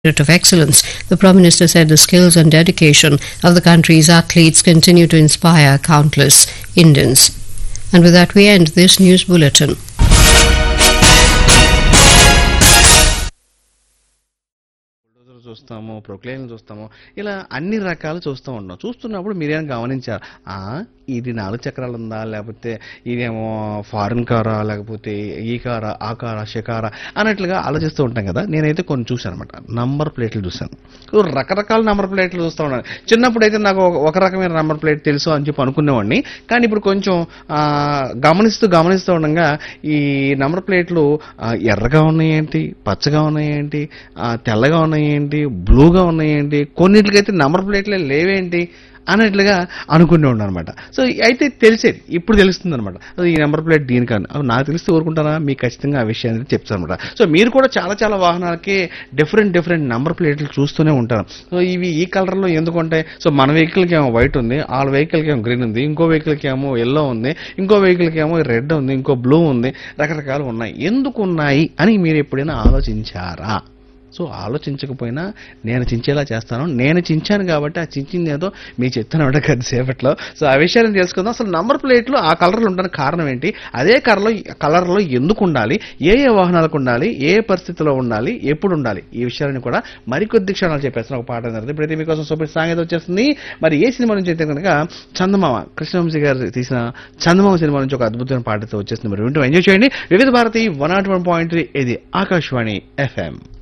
of excellence. The Prime Minister said the skills and dedication of the country's athletes continue to inspire countless Indians. And with that, we end this news bulletin. Bulldozer చూస్తాము Poclain చూస్తాము ఇలా అన్ని రకాలు చూస్తూ ఉంటాం చూస్తున్నప్పుడు మీరేం గమనించారు ఆ, ఇది నాలుగు చక్రాలు ఉందా లేకపోతే ఇదేమో ఫారిన్ కారా లేకపోతే ఈ కారా ఆ కారా షికారా అన్నట్లుగా ఆలోచిస్తూ ఉంటాం కదా నేనైతే కొన్ని చూశాను అనమాట నంబర్ ప్లేట్లు చూశాను సో రకరకాల నంబర్ ప్లేట్లు చూస్తూ ఉన్నాను చిన్నప్పుడు అయితే నాకు ఒక- ఒక రకమైన నంబర్ ప్లేట్ తెలుసు అని చెప్పి అనుకునేవాడిని కానీ ఇప్పుడు కొంచెం ఆ, గమనిస్తూ గమనిస్తూ ఉండగా ఈ నంబర్ ప్లేట్లు ఆ, ఎర్రగా ఉన్నాయేంటి పచ్చగా ఉన్నాయేంటి ఆ, తెల్లగా ఉన్నాయేంటి బ్లూగా ఉన్నాయేంటి కొన్నిటికైతే నంబర్ ప్లేట్లే లేవేంటి అన్నట్లుగా అనుకునే ఉన్నాను అనమాట సో అయితే తెలిసేది ఇప్పుడు తెలుస్తుంది అనమాట ఈ నెంబర్ ప్లేట్ దీనికని అవి నాకు తెలిస్తే ఊరుకుంటారా మీకు ఖచ్చితంగా ఆ విషయాన్ని చెప్తాను అనమాట సో మీరు కూడా చాలా చాలా వాహనాలకి డిఫరెంట్ డిఫరెంట్ నెంబర్ ప్లేట్లు చూస్తూనే ఉంటారు సో ఇవి ఈ కలర్లో ఎందుకు ఉంటాయి సో మన వెహికల్కి ఏమో వైట్ ఉంది వాళ్ళ వెహికల్కి ఏమో గ్రీన్ ఉంది ఇంకో వెహికల్కి ఏమో ఎల్లో ఉంది ఇంకో వెహికల్కి ఏమో రెడ్ ఉంది ఇంకో బ్లూ ఉంది రకరకాలు ఉన్నాయి ఎందుకు ఉన్నాయి అని మీరు ఎప్పుడైనా ఆలోచించారా సో ఆలోచించకపోయినా నేను చించేలా చేస్తాను నేను చించాను కాబట్టి ఆ చించింది ఏదో మీకు చెప్తాను అంటే కొద్దిసేపట్లో సో ఆ విషయాన్ని తెలుసుకుందాం అసలు నంబర్ ప్లేట్లు ఆ కలర్లో ఉండడానికి కారణం ఏంటి అదే కలర్లో కలర్లో ఎందుకు ఉండాలి ఏ ఏ వాహనాలకు ఉండాలి ఏ పరిస్థితిలో ఉండాలి ఎప్పుడు ఉండాలి ఈ విషయాలను కూడా మరికొద్ది క్షణాలు చెప్పేస్తాను ఒక పాట జరుగుతుంది ఇప్పుడైతే మీకోసం సూపర్ సాంగ్ అయితే వచ్చేస్తుంది మరి ఏ సినిమా నుంచి అయితే కనుక చందమామ కృష్ణవంశీ గారు తీసిన చందమామ సినిమా నుంచి ఒక అద్భుతమైన పాటతో వచ్చేస్తుంది మరి వింటూ ఎంజాయ్ చేయండి Vividh Bharati one nought one point three ఇది ఆకాశవాణి ఎఫ్ఎం